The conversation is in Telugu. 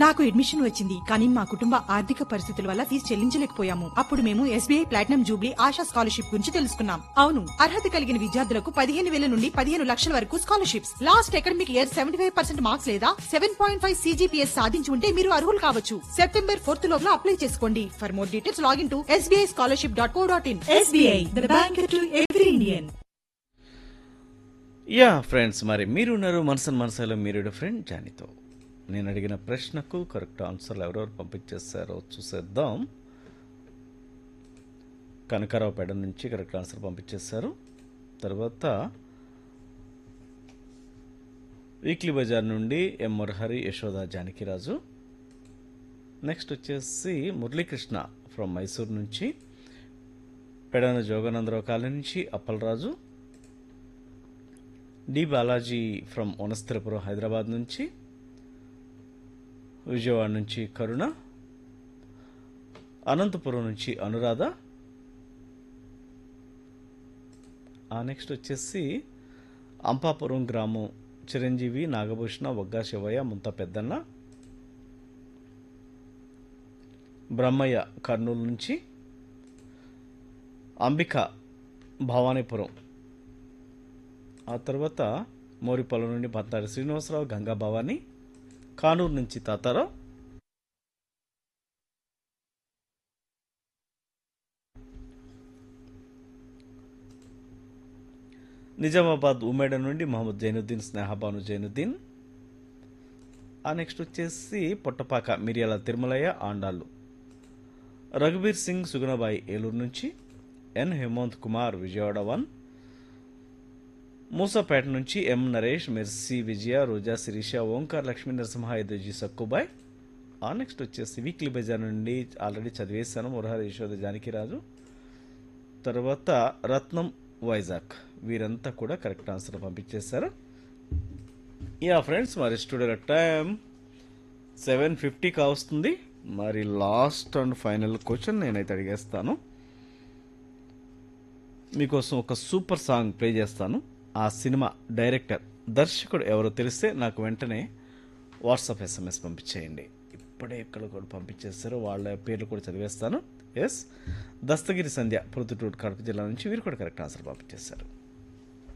నాకు అడ్మిషన్ వచ్చింది కానీ మా కుటుంబ ఆర్థిక పరిస్థితుల వల్ల ఫీజు చెల్లించలేకపోయాము అప్పుడు మేము SBI platinum jubilee Asha scholarship గురించి తెలుసుకున్నాం అవును అర్హత కలిగిన విద్యార్థులకు పదిహేను వేల నుండి పదిహేను లక్షల వరకు scholarships last academic year seventy five percent marks లేదా సెవెన్ పాయింట్ ఫైవ్ సీజీపీఎస్ సాధించి ఉంటే మీరు అర్హులు కావచ్చు సెప్టెంబర్ ఫోర్త్ లోపల అప్లై చేసుకోండి for more details login to SBI scholarship dot co dot in SBI the bank to every Indian yeah friends మరి మీరున్నారు మనసన్ మనసులో మీరు ఫ్రెండ్ జానీతో నేను అడిగిన ప్రశ్నకు కరెక్ట్ ఆన్సర్లు ఎవరెవరు పంపించేస్తారో చూసేద్దాం కనకారావుపేట నుంచి కరెక్ట్ ఆన్సర్ పంపించేశారు తర్వాత వీక్లీ బజార్ నుండి ఎం మురహరి యశోద జానకిరాజు నెక్స్ట్ వచ్చేసి మురళీకృష్ణ ఫ్రమ్ మైసూర్ నుంచి పెడన జోగానందరావు కాలనీ నుంచి అప్పలరాజు డి బాలాజీ ఫ్రమ్ వనస్థిరపురం హైదరాబాద్ నుంచి విజయవాడ నుంచి కరుణ అనంతపురం నుంచి అనురాధ ఆ నెక్స్ట్ వచ్చేసి అంపాపురం గ్రామం చిరంజీవి నాగభూషణ వగ్గా శివయ్య ముంత పెద్దన్న బ్రహ్మయ్య కర్నూలు నుంచి అంబిక భవానీపురం ఆ తర్వాత మోరిపల్లి నుండి పత్తారి శ్రీనివాసరావు గంగా భవాని కానూరు నుంచి తాతారావు నిజామాబాద్ ఉమేడ నుండి మహమ్మద్ జైనుద్దీన్ స్నేహబాను జైనుద్దీన్ ఆ నెక్స్ట్ వచ్చేసి పొట్టపాక మిరియాల తిరుమలయ్య ఆండాళ్ళు రఘుబీర్ సింగ్ సుగుణబాయి ఏలూరు నుంచి ఎన్ హేమంత్ కుమార్ విజయవాడ వన్ మూసాపేట నుంచి ఎం నరేష్ మెర్సీ విజయ రోజా శిరీష ఓంకార్ లక్ష్మీ నరసింహ ఎదుజీ సక్కుబాయ్ ఆ నెక్స్ట్ వచ్చేసి వీక్లీ బజార్ నుండి ఆల్రెడీ చదివేశాను మురహరి యశోద జానకిరాజు తర్వాత రత్నం వైజాగ్ వీరంతా కూడా కరెక్ట్ ఆన్సర్ పంపించేశారు యా ఫ్రెండ్స్ మరి స్టూడియో టైం సెవెన్ ఫిఫ్టీ కావస్తుంది మరి లాస్ట్ అండ్ ఫైనల్ క్వశ్చన్ నేనైతే అడిగేస్తాను మీకోసం ఒక సూపర్ సాంగ్ ప్లే చేస్తాను ఆ సినిమా డైరెక్టర్ దర్శకుడు ఎవరో తెలిస్తే నాకు వెంటనే వాట్సాప్ ఎస్ఎంఎస్ పంపించేయండి ఇప్పుడే ఇక్కడ కూడా పంపించేస్తారు వాళ్ళ పేర్లు కూడా చదివేస్తాను ఎస్ దస్తగిరి సంధ్య ప్రొద్దుటూరు కడప జిల్లా నుంచి వీరు కూడా కరెక్ట్ ఆన్సర్ పంపించేస్తారు